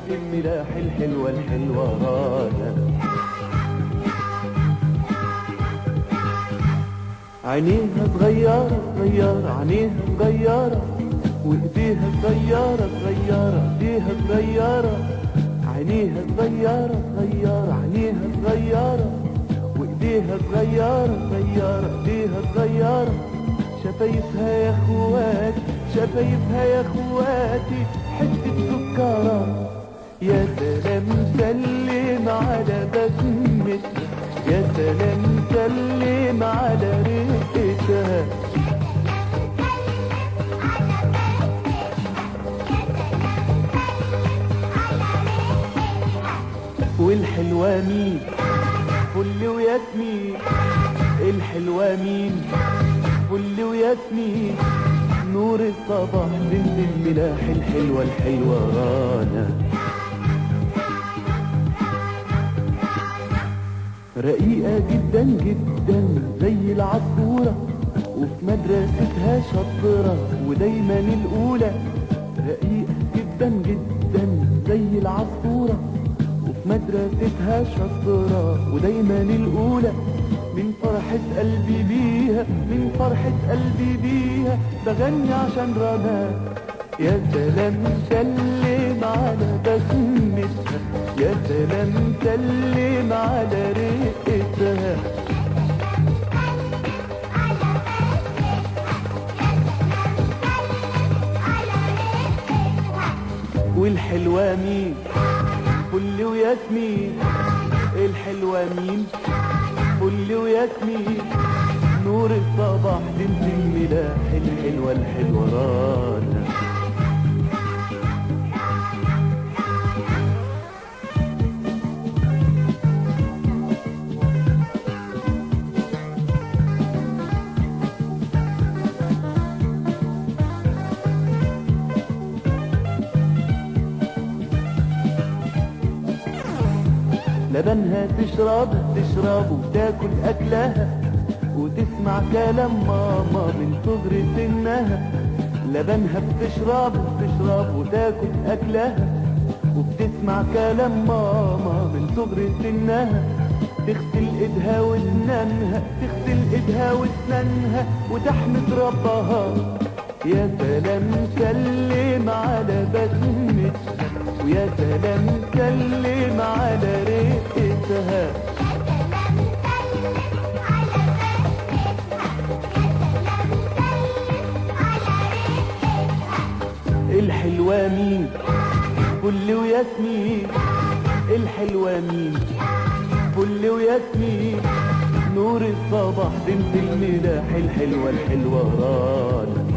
بنت الملاح الحلوة الحلوة رانا عينيها صغيرة صغيرة عينيها صغيرة وايديها صغيرة صغيرة ايديها صغيرة عينيها صغيرة صغيرة عينيها صغيرة وايديها صغيرة صغيرة ايديها صغيرة شفايفها يا اخواتي شفايفها يا اخواتي حتة سكرة يا سلام سلم على بسمتها يا سلام سلم على ريحتها والحلوة مين فل وياسمين الحلوة مين فل وياسمين نور الصباح بنت الملاح الحلوة الحلوة رانا رقيقة جدا جدا زي العصفورة وفي مدرستها شطرة ودايما الأولى رقيقة جدا جدا زي العصفورة وفي مدرستها شطرة ودايما الأولى من فرحة قلبي بيها من فرحة قلبي بيها بغني عشان رناها يا سلام سلم على بسمتها يا سلام سلم على ريقتها والحلوة مين فل وياسمين الحلوة مين فل وياسمين نور الصباح بنت الملاح الحلوة الحلوة رانا لبنها تشرب تشرب وتاكل اكلها وتسمع كلام ماما من صغر سنها لبنها بتشرب بتشرب وتاكل اكلها وبتسمع كلام ماما من صغر سنها تغسل ايدها واسنانها تغسل ايدها واسنانها وتحمد ربها يا سلام سلم على بسمتها ويا سلام سلم على ريقتها الحلوة مين فل وياسمين الحلوة مين فل وياسمين نور الصباح بنت الملاح الحلوة الحلوة رانا